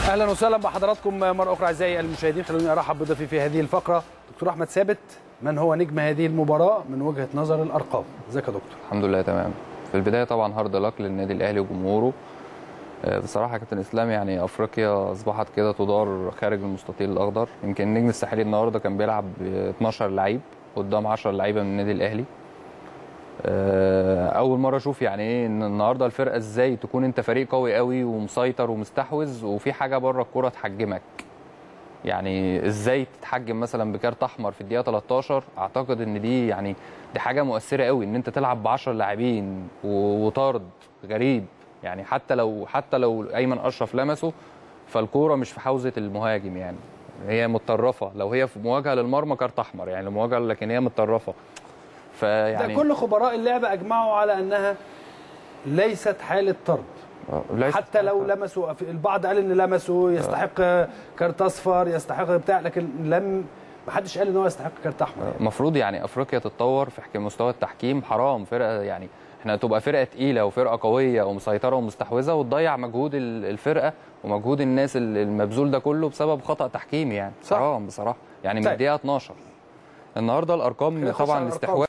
اهلا وسهلا بحضراتكم مره اخرى اعزائي المشاهدين خلوني ارحب بضيفي في هذه الفقره دكتور احمد ثابت من هو نجم هذه المباراه من وجهه نظر الارقام ازيك يا دكتور الحمد لله تمام في البدايه طبعا هارد لك للنادي الاهلي وجمهوره آه، بصراحه يا كابتن اسلام يعني افريقيا اصبحت كده تدار خارج المستطيل الاخضر يمكن النجم الساحلي النهارده كان بيلعب ب 12 لعيب قدام 10 لعيبه من النادي الاهلي آه، اول مره اشوف يعني ايه ان النهارده الفرقه ازاي تكون انت فريق قوي قوي ومسيطر ومستحوذ وفي حاجه بره الكوره تحجمك يعني ازاي تتحجم مثلا بكارت احمر في الدقيقه 13 اعتقد ان دي يعني دي حاجه مؤثره قوي ان انت تلعب ب 10 لاعبين و- وطرد غريب يعني حتى لو حتى لو ايمن اشرف لمسه فالكوره مش في حوزه المهاجم يعني هي متطرفه لو هي في مواجهه للمرمى كارت احمر يعني المواجهه لكن هي متطرفه ده فيعني كل خبراء اللعبه اجمعوا على انها ليست حاله طرد آه، ليس- حتى لو لمسوا في- البعض قال ان لمسوا يستحق كارت اصفر يستحق بتاع لكن لم ما حدش قال ان هو يستحق كارت احمر يعني. المفروض يعني افريقيا تتطور في حكي مستوى التحكيم حرام فرقه يعني احنا تبقى فرقه تقيله وفرقه قويه ومسيطره ومستحوذه وتضيع مجهود ال- الفرقه ومجهود الناس ال- المبذول ده كله بسبب خطا تحكيمي يعني صح. حرام بصراحه يعني من طيب. الدقيقه 12 النهارده الارقام خلينا نخش على طبعا الأرقام. الاستحواذ